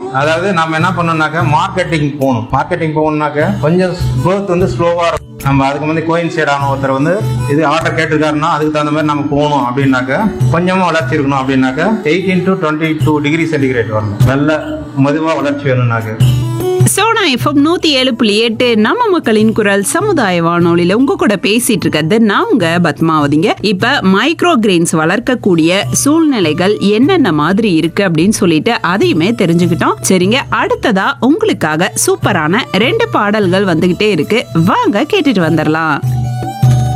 அதாவது நம்ம என்ன பண்ணணும்னாக்க மார்க்கெட்டிங் போகணும் மார்க்கெட்டிங் போகணும்னாக்க கொஞ்சம் growth வந்து ஸ்லோவா இருக்கும் நம்ம அதுக்கு வந்து கோயின் சைடான ஒருத்தர் வந்து இது ஆர்டர் கேட்டிருக்காருன்னா அதுக்கு தகுந்த மாதிரி நம்ம போகணும் அப்படின்னாக்க கொஞ்சமா வளர்ச்சி இருக்கணும் அப்படின்னாக்க eighteen to twenty two degree centigrade வரணும் நல்ல மெதுவா வளர்ச்சி வேணும்னாக்க சோனா எஃப்எம் நூத்தி ஏழு புள்ளி எட்டு நம்ம மக்களின் குரல் சமுதாய வானொலியில உங்க கூட பேசிட்டு இருக்கிறது நான் உங்க பத்மாவதிங்க இப்ப மைக்ரோ கிரெயின்ஸ் வளர்க்கக்கூடிய சூழ்நிலைகள் என்னென்ன மாதிரி இருக்கு அப்படின்னு சொல்லிட்டு அதையுமே தெரிஞ்சுக்கிட்டோம் சரிங்க அடுத்ததா உங்களுக்காக சூப்பரான ரெண்டு பாடல்கள் வந்துகிட்டே இருக்கு வாங்க கேட்டுட்டு வந்துடலாம்